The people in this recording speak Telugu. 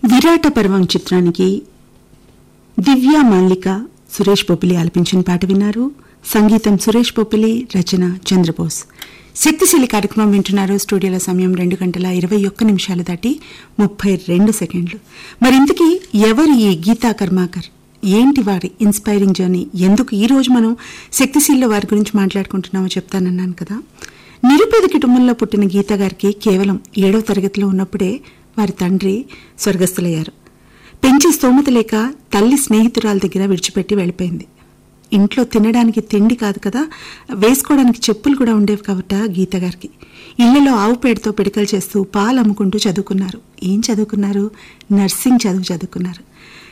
విరాట పర్వం చిత్రానికి దివ్య మాలిక సురేష్ పొప్పిలి ఆలపించిన పాట విన్నారు సంగీతం సురేష్ పొప్పిలి రచన చంద్రబోస్ శక్తిశీలి కార్యక్రమం వింటున్నారు స్టూడియోల సమయం రెండు గంటల ఇరవై ఒక్క నిమిషాలు దాటి ముప్పై రెండు సెకండ్లు మరింతకీ ఎవరు ఈ గీతా కర్మాకర్ ఏంటి వారి ఇన్స్పైరింగ్ జర్నీ ఎందుకు ఈ రోజు మనం శక్తిశీల్లో వారి గురించి మాట్లాడుకుంటున్నామో చెప్తానన్నాను కదా నిరుపేద కుటుంబంలో పుట్టిన గీత గారికి కేవలం ఏడవ తరగతిలో ఉన్నప్పుడే వారి తండ్రి స్వర్గస్థులయ్యారు పెంచే స్తోమత లేక తల్లి స్నేహితురాల దగ్గర విడిచిపెట్టి వెళ్ళిపోయింది ఇంట్లో తినడానికి తిండి కాదు కదా వేసుకోవడానికి చెప్పులు కూడా ఉండేవి కాబట్టి గీత గారికి ఇళ్లలో ఆవు పేడతో పిడకలు చేస్తూ పాలు అమ్ముకుంటూ చదువుకున్నారు ఏం చదువుకున్నారు నర్సింగ్ చదువు చదువుకున్నారు